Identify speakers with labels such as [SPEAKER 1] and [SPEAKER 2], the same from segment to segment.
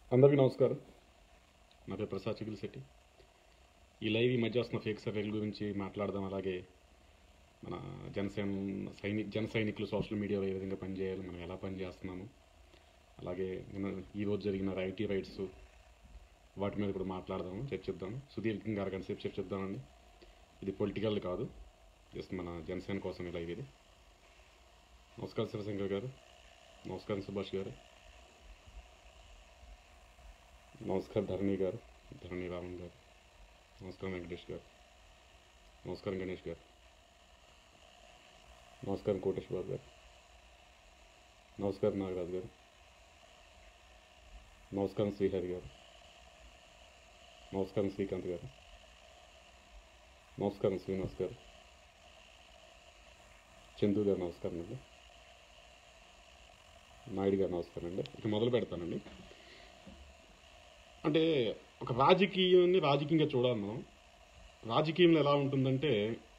[SPEAKER 1] అందరికీ నమస్కారం నా పేరు ప్రసాద్ చిగిల్ శెట్టి ఈ లైవ్ ఈ మధ్య వస్తున్న ఫేక్ సర్వేల గురించి మాట్లాడదాం అలాగే మన జనసేన సైని జన సైనికులు సోషల్ మీడియాలో ఏ విధంగా పనిచేయాలి మనం ఎలా పనిచేస్తున్నాము అలాగే నిన్న ఈరోజు జరిగిన ఐటీ రైట్స్ వాటి మీద కూడా మాట్లాడదాము చర్చిద్దాం సుదీర్ఘంగా అరగంట సేపు చర్చిద్దామండి ఇది పొలిటికల్ కాదు జస్ట్ మన జనసేన కోసం ఈ లైవ్ ఇది నమస్కారం శివశంకర్ గారు నమస్కారం సుభాష్ గారు నమస్కారం ధరణి గారు ధరణి రామన్ గారు నమస్కారం వెంకటేష్ గారు నమస్కారం గణేష్ గారు నమస్కారం కోటేష్ బాబు గారు నమస్కారం నాగరాజు గారు నమస్కారం శ్రీహరి గారు నమస్కారం శ్రీకాంత్ గారు నమస్కారం శ్రీనివాస్ గారు చందు గారు నమస్కారం అండి నాయుడు గారు నమస్కారం అండి ఇక మొదలు పెడతానండి అంటే ఒక రాజకీయాన్ని రాజకీయంగా చూడాలి మనం రాజకీయంలో ఎలా ఉంటుందంటే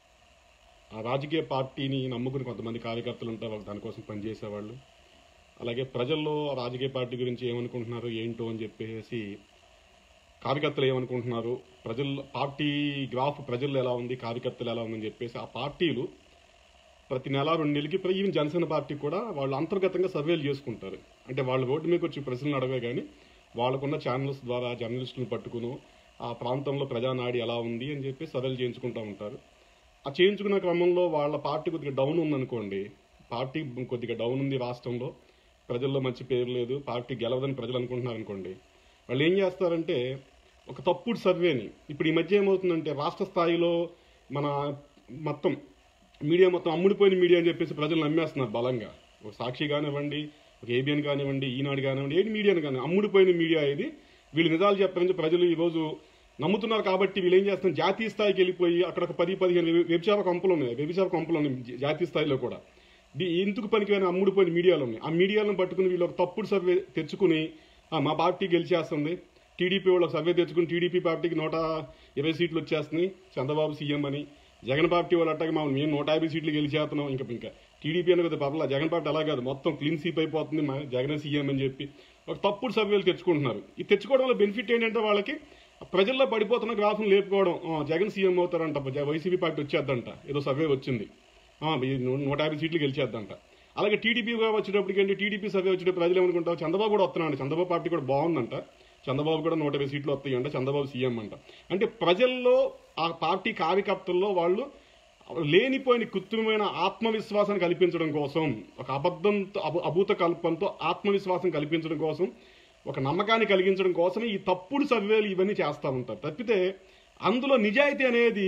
[SPEAKER 1] ఆ రాజకీయ పార్టీని నమ్ముకుని కొంతమంది కార్యకర్తలు ఉంటారు వాళ్ళు దానికోసం పనిచేసేవాళ్ళు అలాగే ప్రజల్లో ఆ రాజకీయ పార్టీ గురించి ఏమనుకుంటున్నారు ఏంటో అని చెప్పేసి కార్యకర్తలు ఏమనుకుంటున్నారు ప్రజల్లో పార్టీ గ్రాఫ్ ప్రజల్లో ఎలా ఉంది కార్యకర్తలు ఎలా ఉందని చెప్పేసి ఆ పార్టీలు ప్రతి నెల రెండు నెలలకి ప్ర- ఈవెన్ జనసేన పార్టీ కూడా వాళ్ళు అంతర్గతంగా సర్వేలు చేసుకుంటారు అంటే వాళ్ళు రోడ్డు మీకు వచ్చి ప్రశ్నలు అడగే కానీ వాళ్ళకున్న ఛానల్స్ ద్వారా జర్నలిస్టులను పట్టుకుని ఆ ప్రాంతంలో ప్రజానాడి ఎలా ఉంది అని చెప్పి సర్వేలు చేయించుకుంటూ ఉంటారు ఆ చేయించుకున్న క్రమంలో వాళ్ళ పార్టీ కొద్దిగా డౌన్ ఉందనుకోండి పార్టీ కొద్దిగా డౌన్ ఉంది రాష్ట్రంలో ప్రజల్లో మంచి పేరు లేదు పార్టీ గెలవదని ప్రజలు అనుకుంటున్నారు అనుకోండి వాళ్ళు ఏం చేస్తారంటే ఒక తప్పుడు సర్వేని ఇప్పుడు ఈ మధ్య ఏమవుతుందంటే రాష్ట్ర స్థాయిలో మన మొత్తం మీడియా మొత్తం అమ్ముడిపోయిన మీడియా అని చెప్పేసి ప్రజలు నమ్మేస్తున్నారు బలంగా ఒక సాక్షి కానివ్వండి ఒక ఏబిఎన్ కానివ్వండి ఈనాడు కానివ్వండి ఏది మీడియాని కానీ అమ్ముడిపోయిన మీడియా ఇది వీళ్ళు నిజాలు చెప్పారని ప్రజలు ఈరోజు నమ్ముతున్నారు కాబట్టి వీళ్ళు ఏం చేస్తున్నారు జాతీయ స్థాయికి వెళ్ళిపోయి అక్కడ ఒక పది పదిహేను వెబి- వ్యభిచార కంపులు ఉన్నాయి వ్యభిచార కంపులు ఉన్నాయి జా- జాతీయ స్థాయిలో కూడా దీ- ఎందుకు పనికిపోయిన అమ్ముడిపోయిన మీడియాలు ఉన్నాయి ఆ మీడియాలను పట్టుకుని వీళ్ళు ఒక తప్పుడు సర్వే తెచ్చుకుని "ఆ, మా పార్టీ గెలిచేస్తుంది టీడీపీ వాళ్ళకి సర్వే తెచ్చుకుని టీడీపీ పార్టీకి నూట ఇరవై సీట్లు వచ్చేస్తున్నాయి చంద్రబాబు సీఎం అని జగన్ పార్టీ వాళ్ళు అట్టగా మా మేము నూట యాభై సీట్లు గెలిచేస్తున్నాం ఇంకా ఇంకా టీడీపీ అని కదా పర్లా జగన్ పార్టీ అలా కాదు మొత్తం క్లీన్ సీప్ అయిపోతుంది మా జగన్ సీఎం అని చెప్పి ఒక తప్పుడు సర్వేలు తెచ్చుకుంటున్నారు ఈ తెచ్చుకోవడం వల్ల బెనిఫిట్ ఏంటంటే వాళ్ళకి ప్రజల్లో పడిపోతున్న గ్రాఫ్ను లేపుకోవడం ఆ, జగన్ సీఎం అవుతారంట జ- వైసీపీ పార్టీ వచ్చేద్దంట ఏదో సర్వే వచ్చింది ఆ, ఈ నూ- నూట యాభై సీట్లు గెలిచేద్దంట అలాగే టీడీపీ వచ్చేటప్పటికి ఏంటి టీడీపీ సర్వే వచ్చేటప్పుడు ప్రజలు ఏమనుకుంటారు చంద్రబాబు కూడా వస్తున్నాడు చంద్రబాబు పార్టీ కూడా బాగుందంట చంద్రబాబు కూడా నూట ఇరవై సీట్లు వస్తాయంట చంద్రబాబు సీఎం అంట అంటే ప్రజల్లో ఆ పార్టీ కార్యకర్తల్లో వాళ్ళు లేనిపోయిన కృత్రిమైన ఆత్మవిశ్వాసాన్ని కల్పించడం కోసం ఒక అబద్ధంతో అభ- అభూత కల్పంతో ఆత్మవిశ్వాసం కల్పించడం కోసం ఒక నమ్మకాన్ని కలిగించడం కోసం ఈ తప్పుడు సర్వేలు ఇవన్నీ చేస్తూ ఉంటారు తప్పితే అందులో నిజాయితీ అనేది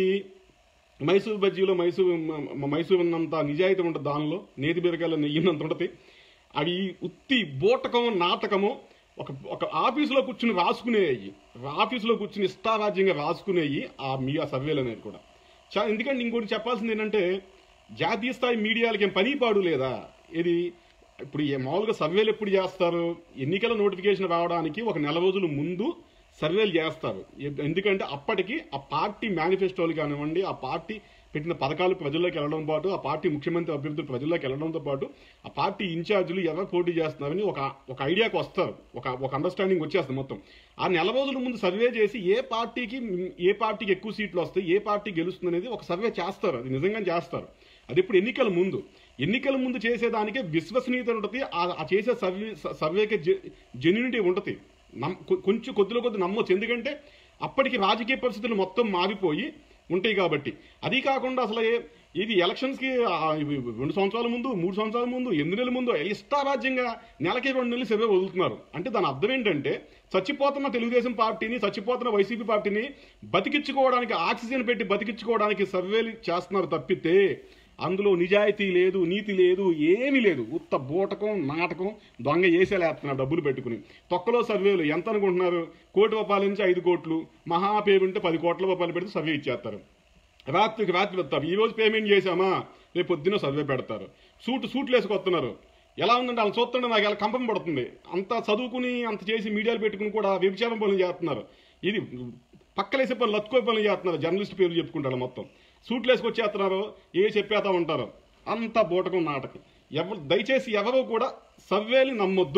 [SPEAKER 1] మైసూర్ బజ్జీలో మైసూర్ మ- మైసూర్ ఉన్నంత నిజాయితీ ఉంటుంది దానిలో నేతి బీరకాయలో నెయ్యినంత ఉంటుంది అవి ఉత్తి బూటకము నాటకము ఒక ఒక ఆఫీసులో కూర్చుని రాసుకునేవి ఆఫీసులో కూర్చుని ఇష్టారాజ్యంగా రాసుకునేవి ఆ మీ ఆ సర్వేలు అనేది కూడా చా ఎందుకంటే ఇంకోటి చెప్పాల్సింది ఏంటంటే జాతీయ స్థాయి మీడియాలకి ఏం పని పాడు లేదా ఇది ఇప్పుడు ఏ మామూలుగా సర్వేలు ఎప్పుడు చేస్తారు ఎన్నికల నోటిఫికేషన్ రావడానికి ఒక నెల రోజుల ముందు సర్వేలు చేస్తారు ఎ- ఎందుకంటే అప్పటికి ఆ పార్టీ మేనిఫెస్టోలు కానివ్వండి ఆ పార్టీ పెట్టిన పథకాలు ప్రజల్లోకి వెళ్ళడం పాటు ఆ పార్టీ ముఖ్యమంత్రి అభ్యర్థులు ప్రజల్లోకి వెళ్ళడంతో పాటు ఆ పార్టీ ఇన్ఛార్జీలు ఎవరు పోటీ చేస్తున్నారని ఒక ఒక ఐడియాకి వస్తారు ఒక ఒక అండర్స్టాండింగ్ వచ్చేస్తుంది మొత్తం ఆ నెల రోజుల ముందు సర్వే చేసి ఏ పార్టీకి ఏ పార్టీకి ఎక్కువ సీట్లు వస్తాయి ఏ పార్టీ గెలుస్తుంది అనేది ఒక సర్వే చేస్తారు అది నిజంగా చేస్తారు అది ఇప్పుడు ఎన్నికల ముందు ఎన్నికల ముందు చేసేదానికే విశ్వసనీయత ఉంటుంది ఆ- ఆ చేసే సర్వే సర్వేకే జెన్యునిటీ ఉంటుంది నమ్ కొ- కొంచెం కొద్దిలో కొద్ది నమ్మొచ్చు ఎందుకంటే అప్పటికి రాజకీయ పరిస్థితులు మొత్తం మారిపోయి ఉంటాయి కాబట్టి అది కాకుండా అసలు ఏ- ఇది ఎలక్షన్స్కి ఆ, ఇవి రెండు సంవత్సరాల ముందు మూడు సంవత్సరాల ముందు ఎనిమిది నెలల ముందు ఇష్టారాజ్యంగా నెలకి రెండు నెలలు సర్వే వదులుతున్నారు అంటే దాని అర్థం ఏంటంటే చచ్చిపోతున్న తెలుగుదేశం పార్టీని చచ్చిపోతున్న వైసీపీ పార్టీని బతికించుకోవడానికి ఆక్సిజన్ పెట్టి బతికించుకోవడానికి సర్వేలు చేస్తున్నారు తప్పితే అందులో నిజాయితీ లేదు నీతి లేదు ఏమీ లేదు ఉత్త బూటకం నాటకం దొంగ వేసేలేస్తున్నారు డబ్బులు పెట్టుకుని తొక్కలో సర్వేలు ఎంత అనుకుంటున్నారు కోటి రూపాయల నుంచి ఐదు కోట్లు మహా పేరు ఉంటే పది కోట్ల రూపాయలు పెడితే సర్వే ఇచ్చేస్తారు రాత్రికి రాత్రి పెడతారు ఈ రోజు పేమెంట్ చేశామా రేపు పొద్దున్న సర్వే పెడతారు సూట్ సూట్లు వేసుకొస్తున్నారు ఎలా ఉందంటే వాళ్ళు చూస్తుంటే నాకు ఎలా కంపం పడుతుంది అంత చదువుకుని అంత చేసి మీడియాలు పెట్టుకుని కూడా వ్యభిచారం పనులు చేస్తున్నారు ఇది పక్కలేసే పనులు లత్తుకోే పనులు చేస్తున్నారు జర్నలిస్ట్ పేర్లు చెప్పుకుంటారు మొత్తం సూట్లు వేసుకొచ్చేస్తున్నారు ఏ చెప్పేతా ఉంటారు అంత బూటకం నాటకం ఎవరు దయచేసి ఎవరు కూడా సర్వేలు నమ్మొద్దు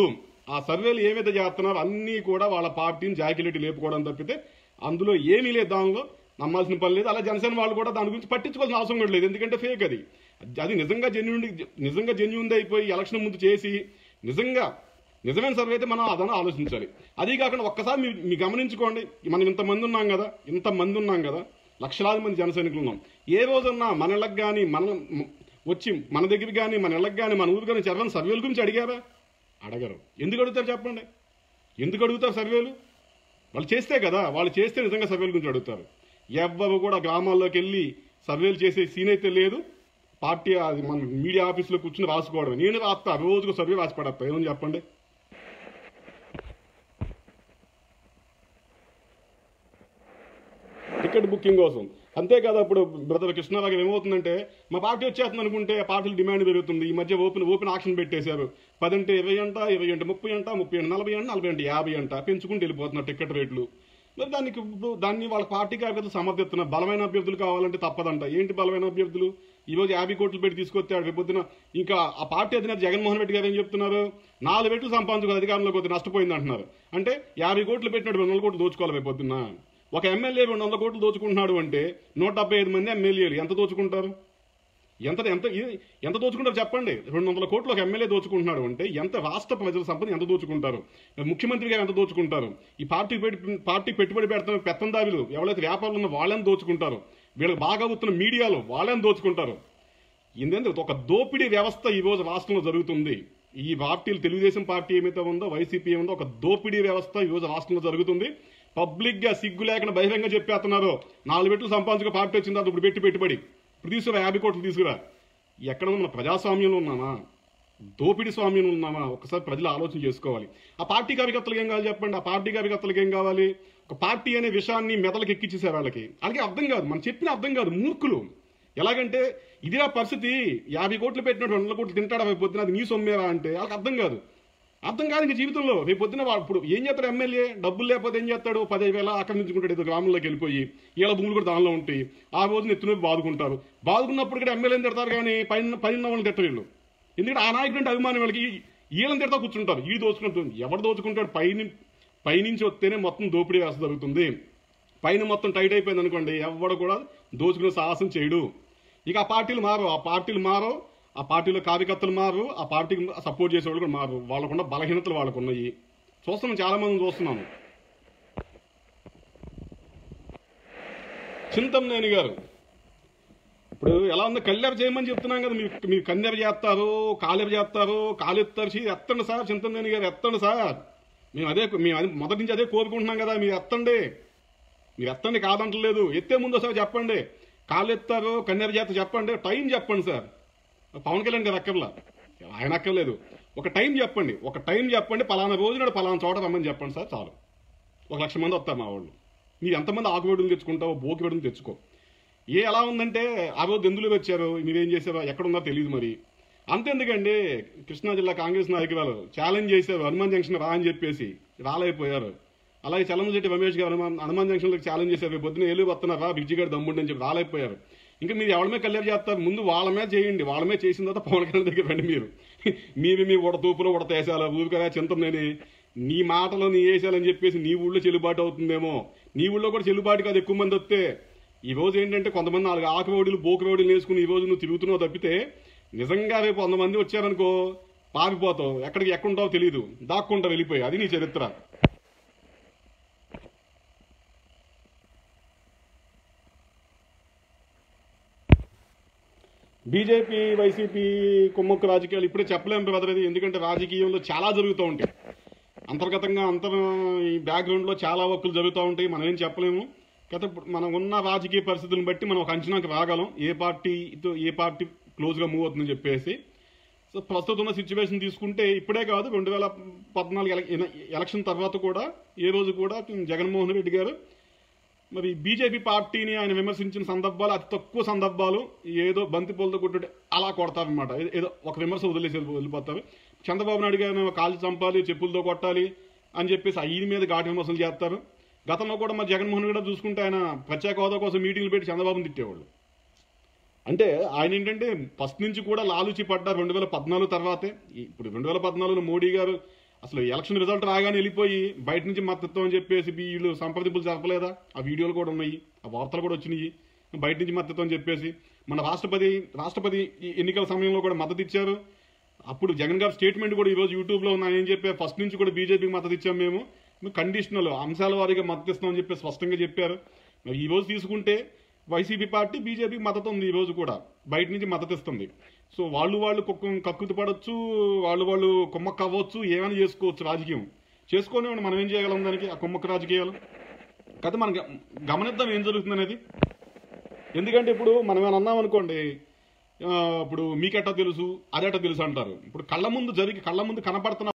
[SPEAKER 1] ఆ సర్వేలు ఏవైతే చేస్తున్నారో అన్నీ కూడా వాళ్ళ పార్టీని జాకిలెట్టి లేపుకోవడం తప్పితే అందులో ఏమీ లేదు దానిలో నమ్మాల్సిన పని లేదు అలా జనసేన వాళ్ళు కూడా దాని గురించి పట్టించుకోవాల్సిన అవసరం కూడా లేదు ఎందుకంటే ఫేక్ అది అది నిజంగా జెన్యున్ నిజంగా జెన్యున్ అయిపోయి ఎలక్షన్ ముందు చేసి నిజంగా నిజమైన సర్వే అయితే మనం అదన ఆలోచించాలి అది కాకుండా ఒక్కసారి మీ మీ గమనించుకోండి మనం ఇంతమంది ఉన్నాం కదా ఇంతమంది ఉన్నాం కదా లక్షలాది మంది జన సైనికులు ఉన్నాం ఏ రోజున్నా మన ఇళ్ళకి కానీ మన వచ్చి మన దగ్గరికి కానీ మన ఇళ్ళకి కానీ మన ఊరు కానీ చర్వని సర్వేల గురించి అడిగారా అడగరు ఎందుకు అడుగుతారు చెప్పండి ఎందుకు అడుగుతారు సర్వేలు వాళ్ళు చేస్తే కదా వాళ్ళు చేస్తే నిజంగా సర్వేల గురించి అడుగుతారు ఎవ్వరు కూడా గ్రామాల్లోకి వెళ్ళి సర్వేలు చేసే సీన్ అయితే లేదు పార్టీ అది మన మీడియా ఆఫీసులో కూర్చుని రాసుకోవడం నేను రాస్తా రోజుకు సర్వే రాసి పడతా ఏమని చెప్పండి టికెట్ బుకింగ్ కోసం అంతేకాదు అప్పుడు బ్రదర్ కృష్ణారావు గారు ఏమవుతుందంటే మా పార్టీ వచ్చేస్తుంది అనుకుంటే ఆ పార్టీల డిమాండ్ పెరుగుతుంది ఈ మధ్య ఓపెన్ ఓపెన్ ఆక్షన్ పెట్టేశారు పదంటే ఇరవై అంట ఇరవై అంటే ముప్పై అంట ముప్పై అంట నలభై అంట నలభై అంటే యాభై అంట పెంచుకుంటూ వెళ్ళిపోతున్నారు టికెట్ రేట్లు మరి దానికి ఇప్పుడు దాన్ని వాళ్ళ పార్టీ కార్యకర్తలు సమర్థిస్తున్నారు బలమైన అభ్యర్థులు కావాలంటే తప్పదంట ఏంటి బలమైన అభ్యర్థులు ఈ రోజు యాభై కోట్లు పెట్టి తీసుకొచ్చాడు రేపు పొద్దున ఇంకా ఆ పార్టీ అధినేత జగన్మోహన్ రెడ్డి గారు ఏం చెప్తున్నారు నాలుగు రెట్లు సంపాదించుకుని అధికారంలోకి వస్తే నష్టపోయింది అంటున్నారు అంటే యాభై కోట్లు పెట్టినట్టు రెండు వందల కోట్లు దోచుకోవాలి రేపు పొద్దున్న ఒక ఎమ్మెల్యే రెండు వందల కోట్లు దోచుకుంటున్నాడు అంటే నూట డెబ్బై ఐదు మంది ఎమ్మెల్యేలు ఎంత దోచుకుంటారు ఎంత ఎంత ఇది- ఎంత దోచుకుంటారు చెప్పండి రెండు వందల కోట్లు ఒక ఎమ్మెల్యే దోచుకుంటున్నాడు అంటే ఎంత రాష్ట్ర ప్రజల సంపద ఎంత దోచుకుంటారు ముఖ్యమంత్రి గారు ఎంత దోచుకుంటారు ఈ పార్టీ పెట్టి పార్టీ పెట్టుబడి పెడుతున్న పెత్తందారులు ఎవరైతే వ్యాపారులు ఉన్న వాళ్ళని దోచుకుంటారు వీళ్ళకి బాగా వస్తున్న మీడియాలో వాళ్ళని దోచుకుంటారు ఎందుకంటే ఒక దోపిడీ వ్యవస్థ ఈ రోజు రాష్ట్రంలో జరుగుతుంది ఈ పార్టీలు తెలుగుదేశం పార్టీ ఏమైతే ఉందో వైసీపీ ఏముందో ఒక దోపిడీ వ్యవస్థ ఈ రోజు రాష్ట్రంలో జరుగుతుంది పబ్లిక్ గా సిగ్గు లేకుండా బహిరంగ చెప్పేస్తున్నారు నాలుగు పెట్లు సంపాదించుకో పార్టీ వచ్చిన తర్వాత ఇప్పుడు పెట్టి పెట్టుబడి ఇప్పుడు తీసుకురా యాభై కోట్లు తీసుకురా ఎక్కడ మన ప్రజాస్వామ్యంలో ఉన్నామా దోపిడీ స్వామ్యంలో ఉన్నామా ఒకసారి ప్రజలు ఆలోచన చేసుకోవాలి ఆ పార్టీ కార్యకర్తలకు ఏం కావాలి చెప్పండి ఆ పార్టీ కార్యకర్తలకు ఏం కావాలి ఒక పార్టీ అనే విషయాన్ని మెదలకు ఎక్కిచ్చేసారు వాళ్ళకి అలాగే అర్థం కాదు మనం చెప్పిన అర్థం కాదు మూర్ఖులు ఎలాగంటే ఇదిరా పరిస్థితి యాభై కోట్లు పెట్టినట్టు రెండు వందల కోట్లు తింటాడా రేపు పొద్దున అది నీ సొమ్మేరా అంటే వాళ్ళకి అర్థం కాదు అర్థం కాదు ఇంక జీవితంలో రేపు పొద్దున వాడు ఇప్పుడు ఏం చేస్తాడు ఎమ్మెల్యే డబ్బులు లేకపోతే ఏం చేస్తాడు పదిహేను వేల ఆక్రమించుకుంటాడు ఏదో గ్రామంలోకి వెళ్ళిపోయి వీళ్ళ భూములు కూడా దానిలో ఉంటాయి ఆ రోజున ఎత్తున బాదుకుంటారు బాదుకున్నప్పుడు కూడా ఎమ్మెల్యేని తిడతారు కానీ పైన పైన వాళ్ళని తిట్టరు వీళ్ళు ఎందుకంటే ఆ నాయకుడు అంటే అభిమానం వాళ్ళకి వీళ్ళని తిడతా కూర్చుంటారు ఈ దోచుకుంటుంది ఎవరు దోచుకుంటాడు పైన పైనుంచి వస్తేనే మొత్తం దోపిడీ వ్యవస్థ జరుగుతుంది పైన మొత్తం టైట్ అయిపోయింది అనుకోండి ఎవడు కూడా దోచుకునే సాహసం చేయడు ఇక ఆ పార్టీలు మారు ఆ పార్టీలు మారు ఆ పార్టీలో కార్యకర్తలు మారు ఆ పార్టీకి సపోర్ట్ చేసేవాళ్ళు కూడా మారు వాళ్ళకున్న బలహీనతలు వాళ్ళకు ఉన్నాయి చూస్తున్నాం చాలా మందిని చూస్తున్నాము చింతమనేని గారు ఇప్పుడు ఎలా ఉందో కల్లెర చేయమని చెప్తున్నాం కదా మీరు మీరు కన్నెర చేస్తారు కాలెర చేస్తారు కాలెత్తారు చీ, ఎత్తండి సార్ చింతమనేని గారు ఎత్తండి సార్ మేము అదే మేము అదే మొదటి నుంచి అదే కోరుకుంటున్నాం కదా మీరు ఎత్తండి మీరు ఎత్తండి కాదంటలేదు ఎత్తే ముందు సార్ చెప్పండి కాళ్ళు ఎత్తారు కన్నెర చేత చెప్పండి టైం చెప్పండి సార్ పవన్ కళ్యాణ్ గారు అక్కర్లా ఆయన అక్కర్లేదు ఒక టైం చెప్పండి ఒక టైం చెప్పండి పలానా రోజు నాడు పలానా చోట రమ్మని చెప్పండి సార్ చాలు ఒక లక్ష మంది వస్తారు మా వాళ్ళు మీరు ఎంతమంది ఆకువేడులు తెచ్చుకుంటావో బోకి వేడులు తెచ్చుకో ఏ ఎలా ఉందంటే ఆ రోజు ఎందులో వచ్చారు మీరేం చేశారో ఎక్కడున్నారో తెలియదు మరి అంతెందుకండి కృష్ణా జిల్లా కాంగ్రెస్ నాయకురాలు ఛాలెంజ్ చేశారు హనుమాన్ జంక్షన్ రా అని చెప్పేసి రాలేకపోయారు అలాగే చలమశెట్టి రమేష్ గారు హనుమాన్ హనుమాన్ జంక్షన్లో ఛాలెంజ్ చేశారు రేపు పొద్దున ఏలు వస్తున్నారా బిజ్జి గారు దమ్ముండి అని చెప్పి రాలేకపోయారు ఇంకా మీరు ఎవరి మీద కళ్యాణ్ చేస్తారు ముందు వాళ్ళ మీద చేయండి వాళ్ళ మీద చేసిన తర్వాత పవన్ కళ్యాణ్ దగ్గర రండి మీరు మీరు మీ ఉడ తూపులో ఉడత వేసాలా ఊరుకరా చింతనేని నీ మాటలో నీ వేసాలని చెప్పేసి నీ ఊళ్ళో చెల్లుబాటు అవుతుందేమో నీ ఊళ్ళో కూడా చెల్లుబాటు కాదు ఎక్కువ మంది వస్తే ఈ రోజు ఏంటంటే కొంతమంది నాలుగు ఆకురోడులు బోకురోడులు వేసుకుని ఈ రోజు నువ్వు తిరుగుతున్నావు తప్పితే నిజంగా రేపు వంద మంది వచ్చారనుకో పారిపోతావు ఎక్కడికి ఎక్కడుంటావో తెలియదు దాక్కుంటా వెళ్ళిపోయి అది నీ చరిత్ర బీజేపీ వైసీపీ కుమ్మక్కు రాజకీయాలు ఇప్పుడే చెప్పలేము బ్రదర్ ఇది ఎందుకంటే రాజకీయంలో చాలా జరుగుతూ ఉంటాయి అంతర్గతంగా అంతర్ ఈ బ్యాక్గ్రౌండ్లో చాలా వర్కులు జరుగుతూ ఉంటాయి మనం ఏం చెప్పలేము కాకపోతే ఇప్పుడు మనం ఉన్న రాజకీయ పరిస్థితులను బట్టి మనం ఒక అంచనాకి రాగలం ఏ పార్టీతో ఏ పార్టీ క్లోజ్గా మూవ్ అవుతుందని చెప్పేసి సో ప్రస్తుతం ఉన్న సిచ్యువేషన్ తీసుకుంటే ఇప్పుడే కాదు రెండు వేల పద్నాలుగు ఎల- ఎల- ఎలక్షన్ తర్వాత కూడా ఏ రోజు కూడా జగన్మోహన్ రెడ్డి గారు మరి బీజేపీ పార్టీని ఆయన విమర్శించిన సందర్భాలు అతి తక్కువ సందర్భాలు ఏదో బంతి పూలతో కొట్టుడు అలా కొడతారనమాట ఏదో ఒక విమర్శ వదిలేసి వెళ్ళి- వెళ్ళిపోతారు చంద్రబాబు నాయుడు గారిని కాళ్ళు చంపాలి చెప్పులతో కొట్టాలి అని చెప్పేసి ఐదు మీద ఘాటు విమర్శలు చేస్తారు గతంలో కూడా మరి జగన్మోహన్ రెడ్డి చూసుకుంటే ఆయన ప్రత్యేక హోదా కోసం మీటింగ్లు పెట్టి చంద్రబాబుని తిట్టేవాళ్ళు అంటే ఆయన ఏంటంటే ఫస్ట్ నుంచి కూడా లాలూచి పడ్డారు రెండు వేల పద్నాలుగు తర్వాతే ఇప్పుడు రెండు వేల పద్నాలుగులో మోడీ గారు అసలు ఎలక్షన్ రిజల్ట్ రాగానే వెళ్ళిపోయి బయట నుంచి మద్దతు అని చెప్పేసి వీళ్ళు సంప్రదింపులు జరపలేదా ఆ వీడియోలు కూడా ఉన్నాయి ఆ వార్తలు కూడా వచ్చినాయి బయట నుంచి మద్దతు అని చెప్పేసి మన రాష్ట్రపతి రాష్ట్రపతి ఈ ఎన్నికల సమయంలో కూడా మద్దతు ఇచ్చారు అప్పుడు జగన్ గారు స్టేట్మెంట్ కూడా ఈరోజు యూట్యూబ్లో ఉన్నాయి ఏం చెప్పారు ఫస్ట్ నుంచి కూడా బీజేపీకి మద్దతు ఇచ్చాం మేము మేము కండిషనల్ అంశాల వారీగా మద్దతు ఇస్తామని చెప్పి స్పష్టంగా చెప్పారు మరి ఈ రోజు తీసుకుంటే వైసీపీ పార్టీ బీజేపీకి మద్దతు ఉంది ఈ రోజు కూడా బయట నుంచి మద్దతు ఇస్తుంది సో వాళ్ళు వాళ్ళు కుక్క కక్కుతి పడవచ్చు వాళ్ళు వాళ్ళు కుమ్మక్క అవ్వచ్చు ఏమైనా చేసుకోవచ్చు రాజకీయం చేసుకొని మనం ఏం చేయగలం దానికి ఆ కుమ్మక్క రాజకీయాలు కదా మనం గ- గమనిద్దాం ఏం జరుగుతుంది అనేది ఎందుకంటే ఇప్పుడు మనం ఏమైనా అన్నాం అనుకోండి ఆ, ఇప్పుడు మీకెట్టా తెలుసు అదేటా తెలుసు అంటారు ఇప్పుడు కళ్ళ ముందు జరిగి కళ్ళ ముందు కనపడుతున్న